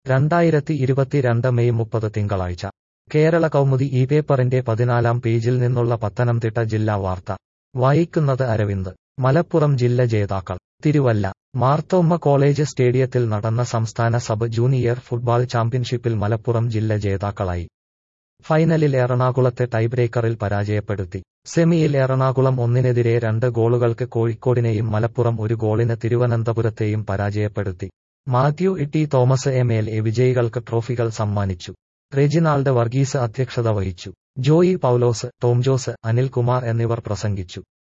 രണ്ടായിരത്തി ഇരുപത്തിരണ്ട് മെയ് മുപ്പത് തിങ്കളാഴ്ച കേരള കൗമുദി ഈ പേപ്പറിന്റെ പതിനാലാം പേജിൽ നിന്നുള്ള പത്തനംതിട്ട ജില്ലാ വാർത്ത വായിക്കുന്നത് അരവിന്ദ് മലപ്പുറം ജില്ല ജേതാക്കൾ തിരുവല്ല മാർത്തോമ്മ കോളേജ് സ്റ്റേഡിയത്തിൽ നടന്ന സംസ്ഥാന സബ് ജൂനിയർ ഫുട്ബോൾ ചാമ്പ്യൻഷിപ്പിൽ മലപ്പുറം ജില്ല ജേതാക്കളായി ഫൈനലിൽ എറണാകുളത്തെ ടൈബ്രേക്കറിൽ പരാജയപ്പെടുത്തി സെമിയിൽ എറണാകുളം ഒന്നിനെതിരെ രണ്ട് ഗോളുകൾക്ക് കോഴിക്കോടിനെയും മലപ്പുറം ഒരു ഗോളിന് തിരുവനന്തപുരത്തെയും പരാജയപ്പെടുത്തി Mathew Itty Thomas M L A വിജയികൾക്ക് ട്രോഫികൾ സമ്മാനിച്ചു റെജിനാൾഡ് വർഗീസ് അധ്യക്ഷത വഹിച്ചു ജോയി പൌലോസ് ടോം ജോസ് അനിൽകുമാർ എന്നിവർ പ്രസംഗിച്ചു